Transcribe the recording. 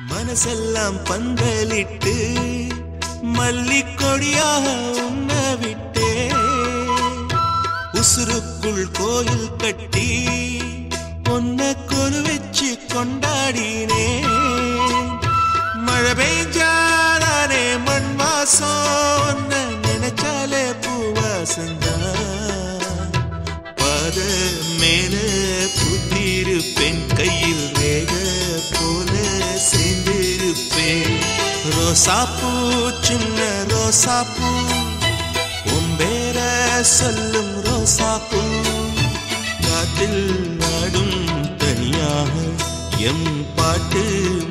மனசெல்லாம் பந்தலிட்டு மல்லிக்கொடியாக உன்ன விட்டே உசுருக்குள் கோயில் கட்டி பொன்ன கொலு வச்சு கொண்டாடினே மழை பெய்ஞ்சாதானே மண் வாசம் உன்னை நினைச்சாலே பூவாசந்தான் பாத மேல புத்திருப்பேன் கையில் ரேக போல சேர்ந்திருப்பேன் ரோசாப்பூ சின்ன ரோசாப்பூ உம்பேர சொல்லும் ரோசாப்பூ காத்தில் நாடும் தனியாக எம் பாட்டு